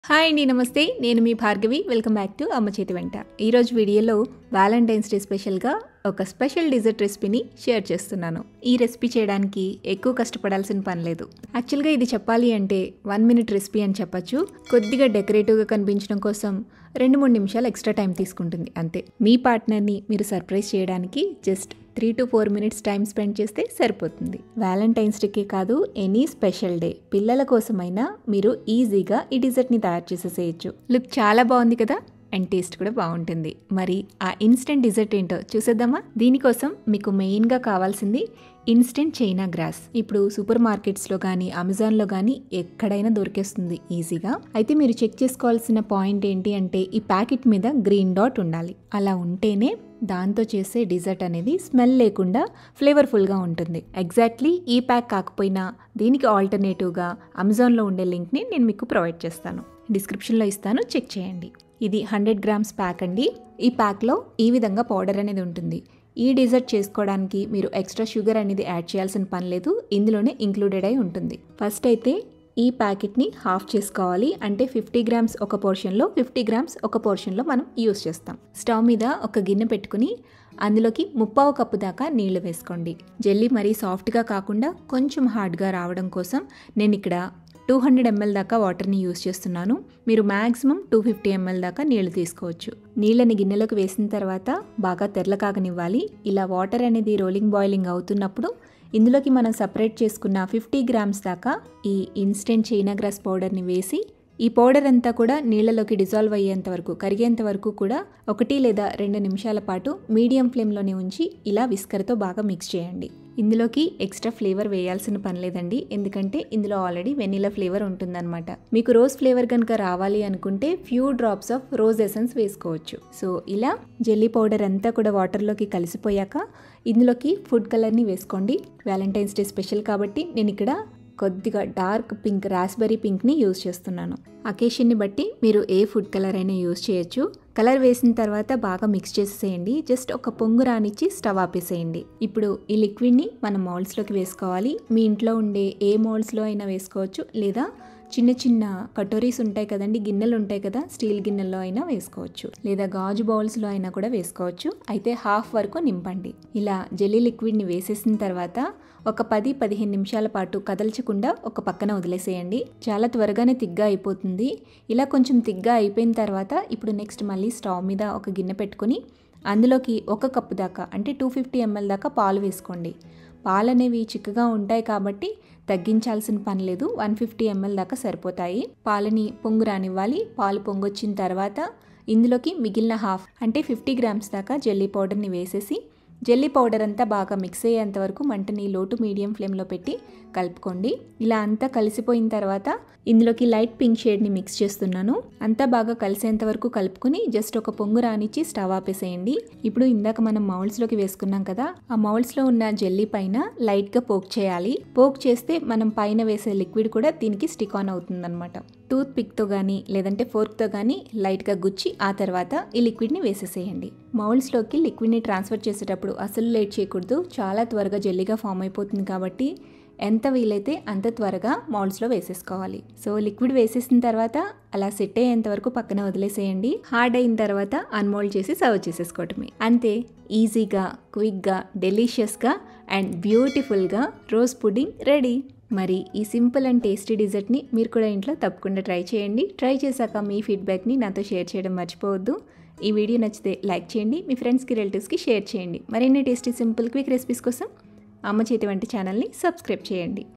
hi అండి నమస్తే నేను మీ భార్గవి వెల్కమ్ బ్యాక్ టు అమ్మ చేతి వెంట ఈరోజు వీడియోలో వ్యాలంటైన్స్ డే స్పెషల్గా ఒక స్పెషల్ డిజర్ట్ రెసిపీని షేర్ చేస్తున్నాను ఈ రెసిపీ చేయడానికి ఎక్కువ కష్టపడాల్సిన పని లేదు యాక్చువల్గా ఇది చెప్పాలి అంటే వన్ మినిట్ రెసిపీ అని చెప్పొచ్చు కొద్దిగా డెకరేటివ్గా కనిపించడం కోసం రెండు మూడు నిమిషాలు ఎక్స్ట్రా టైం తీసుకుంటుంది అంతే మీ పార్ట్నర్ని మీరు సర్ప్రైజ్ చేయడానికి just three to four minutes time spend చేస్తే సరిపోతుంది వ్యాలంటైన్స్ డేకే కాదు ఎనీ స్పెషల్ డే పిల్లల కోసమైనా మీరు ఈజీగా ఈ డిజర్ట్ని తయారు చేసేసేయచ్చు లుక్ చాలా బాగుంది కదా అండ్ టేస్ట్ కూడా బాగుంటుంది మరి ఆ ఇన్స్టెంట్ డిజర్ట్ ఏంటో చూసేద్దామా దీనికోసం మీకు మెయిన్గా కావాల్సింది ఇన్స్టెంట్ చైనా గ్రాస్ ఇప్పుడు సూపర్ మార్కెట్స్లో కానీ అమెజాన్లో కానీ ఎక్కడైనా దొరికేస్తుంది ఈజీగా అయితే మీరు చెక్ చేసుకోవాల్సిన పాయింట్ ఏంటి అంటే ఈ ప్యాకెట్ మీద గ్రీన్ డాట్ ఉండాలి అలా ఉంటేనే దాంతో చేసే డిజర్ట్ అనేది స్మెల్ లేకుండా ఫ్లేవర్ఫుల్గా ఉంటుంది ఎగ్జాక్ట్లీ ఈ ప్యాక్ కాకపోయినా దీనికి ఆల్టర్నేటివ్గా అమెజాన్లో ఉండే లింక్ని నేను మీకు ప్రొవైడ్ చేస్తాను డిస్క్రిప్షన్లో ఇస్తాను చెక్ చేయండి ఇది హండ్రెడ్ గ్రామ్స్ ప్యాక్ అండి ఈ ప్యాక్లో ఈ విధంగా పౌడర్ అనేది ఉంటుంది ఈ డిజర్ట్ చేసుకోవడానికి మీరు ఎక్స్ట్రా షుగర్ అనేది యాడ్ చేయాల్సిన పని లేదు ఇందులోనే ఇంక్లూడెడ్ అయి ఉంటుంది ఫస్ట్ అయితే ఈ ప్యాకెట్ని హాఫ్ చేసుకోవాలి అంటే ఫిఫ్టీ గ్రామ్స్ ఒక పోర్షన్లో ఫిఫ్టీ గ్రామ్స్ ఒక పోర్షన్లో మనం యూస్ చేస్తాం స్టవ్ మీద ఒక గిన్నె పెట్టుకుని అందులోకి ముప్పావు కప్పు దాకా నీళ్లు వేసుకోండి జెల్లీ మరీ సాఫ్ట్గా కాకుండా కొంచెం హార్డ్గా రావడం కోసం నేను ఇక్కడ టూ హండ్రెడ్ ఎంఎల్ దాకా వాటర్ని యూస్ చేస్తున్నాను మీరు మ్యాక్సిమం టూ ఫిఫ్టీ ఎంఎల్ దాకా నీళ్లు తీసుకోవచ్చు నీళ్ళని గిన్నెలోకి వేసిన తర్వాత బాగా తెరలకాగనివ్వాలి ఇలా వాటర్ అనేది రోలింగ్ బాయిలింగ్ అవుతున్నప్పుడు ఇందులోకి మనం సపరేట్ చేసుకున్న ఫిఫ్టీ గ్రామ్స్ దాకా ఈ ఇన్స్టెంట్ చైనా గ్రాస్ పౌడర్ని వేసి ఈ పౌడర్ అంతా కూడా నీళ్ళలోకి డిజాల్వ్ అయ్యేంత వరకు కరిగేంత వరకు కూడా ఒకటి లేదా రెండు నిమిషాల పాటు మీడియం ఫ్లేమ్లోనే ఉంచి ఇలా విస్కర్తో బాగా మిక్స్ చేయండి ఇందులోకి ఎక్స్ట్రా ఫ్లేవర్ వేయాల్సిన పని లేదండి ఎందుకంటే ఇందులో ఆల్రెడీ వెనిలా ఫ్లేవర్ ఉంటుందన్నమాట మీకు రోజ్ ఫ్లేవర్ కనుక రావాలి అనుకుంటే few drops of rose essence వేసుకోవచ్చు సో ఇలా జెల్లీ పౌడర్ అంతా కూడా వాటర్లోకి కలిసిపోయాక ఇందులోకి ఫుడ్ కలర్ని వేసుకోండి వ్యాలంటైన్స్ డే స్పెషల్ కాబట్టి నేను ఇక్కడ కొద్దిగా డార్క్ పింక్ రాస్బెర్రీ పింక్ని యూజ్ చేస్తున్నాను అకేషన్ని బట్టి మీరు ఏ ఫుడ్ కలర్ అయినా యూజ్ చేయొచ్చు కలర్ వేసిన తర్వాత బాగా మిక్స్ చేసేసేయండి జస్ట్ ఒక పొంగు రానిచ్చి స్టవ్ ఆపేసేయండి ఇప్పుడు ఈ లిక్విడ్ని మనం మౌల్డ్స్లోకి వేసుకోవాలి మీ ఇంట్లో ఉండే ఏ మౌల్డ్స్లో అయినా వేసుకోవచ్చు లేదా చిన్న చిన్న కటోరీస్ ఉంటాయి కదండి గిన్నెలు ఉంటాయి కదా స్టీల్ గిన్నెల్లో అయినా వేసుకోవచ్చు లేదా గాజు బౌల్స్లో అయినా కూడా వేసుకోవచ్చు అయితే హాఫ్ వరకు నింపండి ఇలా జెల్లీ లిక్విడ్ని వేసేసిన తర్వాత ఒక పది పదిహేను నిమిషాల పాటు కదల్చకుండా ఒక పక్కన వదిలేసేయండి చాలా త్వరగానే తిగ్గా అయిపోతుంది ఇలా కొంచెం తిగ్గా అయిపోయిన తర్వాత ఇప్పుడు నెక్స్ట్ మళ్ళీ స్టవ్ మీద ఒక గిన్నె పెట్టుకొని అందులోకి ఒక కప్పు దాకా అంటే టూ ఫిఫ్టీ ఎంఎల్ దాకా పాలు వేసుకోండి పాలు అనేవి చిక్కగా ఉంటాయి కాబట్టి తగ్గించాల్సిన పని లేదు వన్ ఫిఫ్టీ ఎంఎల్ దాకా సరిపోతాయి పాలని పొంగు రానివ్వాలి పాలు పొంగొచ్చిన తర్వాత ఇందులోకి మిగిలిన హాఫ్ అంటే ఫిఫ్టీ గ్రామ్స్ దాకా జెల్లీ పౌడర్ని వేసేసి జెల్లీ పౌడర్ అంతా బాగా మిక్స్ అయ్యేంత వరకు మంటని లో టు మీడియం ఫ్లేమ్లో పెట్టి కలుపుకోండి ఇలా అంతా కలిసిపోయిన తర్వాత ఇందులోకి లైట్ పింక్ షేడ్ని మిక్స్ చేస్తున్నాను అంతా బాగా కలిసేంత వరకు కలుపుకుని జస్ట్ ఒక పొంగు రానిచ్చి స్టవ్ ఆపేసేయండి ఇప్పుడు ఇందాక మనం మౌల్డ్స్లోకి వేసుకున్నాం కదా ఆ మౌల్డ్స్లో ఉన్న జెల్లీ పైన లైట్గా పోక్ చేయాలి పోక్ చేస్తే మనం పైన వేసే లిక్విడ్ కూడా దీనికి స్టిక్ ఆన్ అవుతుందన్నమాట టూత్ పిక్తో కానీ లేదంటే ఫోర్క్తో కానీ లైట్గా గుచ్చి ఆ తర్వాత ఈ లిక్విడ్ని వేసేసేయండి మౌల్డ్స్లోకి లిక్విడ్ని ట్రాన్స్ఫర్ చేసేటప్పుడు అసలు లేట్ చేయకూడదు చాలా త్వరగా జెల్లీగా ఫామ్ అయిపోతుంది కాబట్టి ఎంత వీలైతే అంత త్వరగా మౌల్డ్స్లో వేసేసుకోవాలి సో లిక్విడ్ వేసేసిన తర్వాత అలా సెట్ అయ్యేంత వరకు పక్కన వదిలేసేయండి హార్డ్ అయిన తర్వాత అన్మోల్డ్ చేసి సర్వ్ చేసేసుకోవటమే అంతే ఈజీగా క్విక్గా డెలిషియస్గా అండ్ బ్యూటిఫుల్గా రోజ్ పుడ్డింగ్ రెడీ మరి ఈ సింపుల్ అండ్ టేస్టీ డిజర్ట్ని మీరు కూడా ఇంట్లో తప్పకుండా ట్రై చేయండి ట్రై చేశాక మీ ఫీడ్బ్యాక్ని నాతో షేర్ చేయడం మర్చిపోవద్దు ఈ వీడియో నచ్చితే లైక్ చేయండి మీ ఫ్రెండ్స్కి రిలేటివ్స్కి షేర్ చేయండి మరిన్ని టేస్టీ సింపుల్ క్విక్ రెసిపీస్ కోసం అమ్మ చేతి వంటి ఛానల్ని సబ్స్క్రైబ్ చేయండి